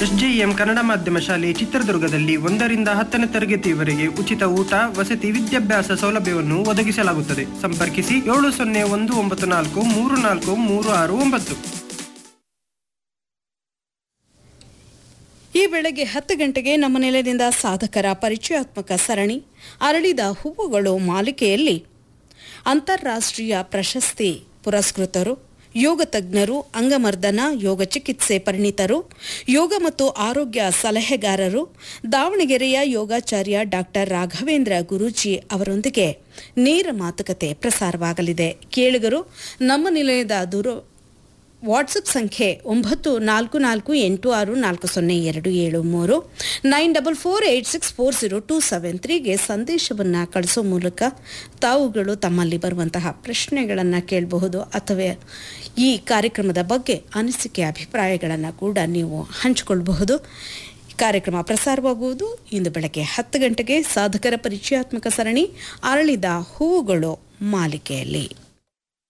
SJM Kannada ಮಾಧ್ಯಮ ಶಾಲೆ ಚಿತ್ರದುರ್ಗದಲ್ಲಿ ಒಂದರಿಂದ ಹತ್ತನೇ ತರಗತಿಯವರೆಗೆ ಉಚಿತ ಊಟ ವಸತಿ ವಿದ್ಯಾಭ್ಯಾಸ ಸೌಲಭ್ಯವನ್ನು ಒದಗಿಸಲಾಗುತ್ತದೆ ಸಂಪರ್ಕಿಸಿ ಏಳು ಸೊನ್ನೆ ಒಂದು ಒಂಬತ್ತು ನಾಲ್ಕು ಮೂರು ನಾಲ್ಕು ಮೂರು ಆರು ಒಂಬತ್ತು ಈ ಬೆಳಗ್ಗೆ ಹತ್ತು ಗಂಟೆಗೆ ನಮ್ಮ ನೆಲದಿಂದ ಸಾಧಕರ ಪರಿಚಯಾತ್ಮಕ ಸರಣಿ ಅರಳಿದ ಹೂವುಗಳು ಮಾಲಿಕೆಯಲ್ಲಿ ಅಂತಾರಾಷ್ಟ್ರೀಯ ಪ್ರಶಸ್ತಿ ಪುರಸ್ಕೃತರು ಯೋಗ ತಜ್ಞರು ಅಂಗಮರ್ದನ ಯೋಗ ಚಿಕಿತ್ಸೆ ಪರಿಣಿತರು ಯೋಗ ಮತ್ತು ಆರೋಗ್ಯ ಸಲಹೆಗಾರರು ದಾವಣಗೆರೆಯ ಯೋಗಾಚಾರ್ಯ ಡಾಕ್ಟರ್ ರಾಘವೇಂದ್ರ ಗುರೂಜಿ ಅವರೊಂದಿಗೆ ನೇರ ಮಾತುಕತೆ ಪ್ರಸಾರವಾಗಲಿದೆ ಕೇಳುಗರು ನಮ್ಮ ನಿಲಯದ ದೂರ ವಾಟ್ಸಪ್ ಸಂಖ್ಯೆ ಒಂಬತ್ತು ನಾಲ್ಕು ನಾಲ್ಕು ಎಂಟು ಆರು ನಾಲ್ಕು ಸೊನ್ನೆ ಎರಡು ಏಳು ಮೂರು nine double four eight six four zero two seven ತ್ರೀಗೆ ಸಂದೇಶವನ್ನು ಕಳಿಸೋ ಮೂಲಕ ತಾವುಗಳು ತಮ್ಮಲ್ಲಿ ಬರುವಂತಹ ಪ್ರಶ್ನೆಗಳನ್ನು ಕೇಳಬಹುದು ಅಥವಾ ಈ ಕಾರ್ಯಕ್ರಮದ ಬಗ್ಗೆ ಅನಿಸಿಕೆ ಅಭಿಪ್ರಾಯಗಳನ್ನು ಕೂಡ ನೀವು ಹಂಚಿಕೊಳ್ಳಬಹುದು ಕಾರ್ಯಕ್ರಮ ಪ್ರಸಾರವಾಗುವುದು ಇಂದು ಬೆಳಗ್ಗೆ ಹತ್ತು ಗಂಟೆಗೆ ಸಾಧಕರ ಪರಿಚಯಾತ್ಮಕ ಸರಣಿ ಅರಳಿದ ಹೂವುಗಳು ಮಾಲಿಕೆಯಲ್ಲಿ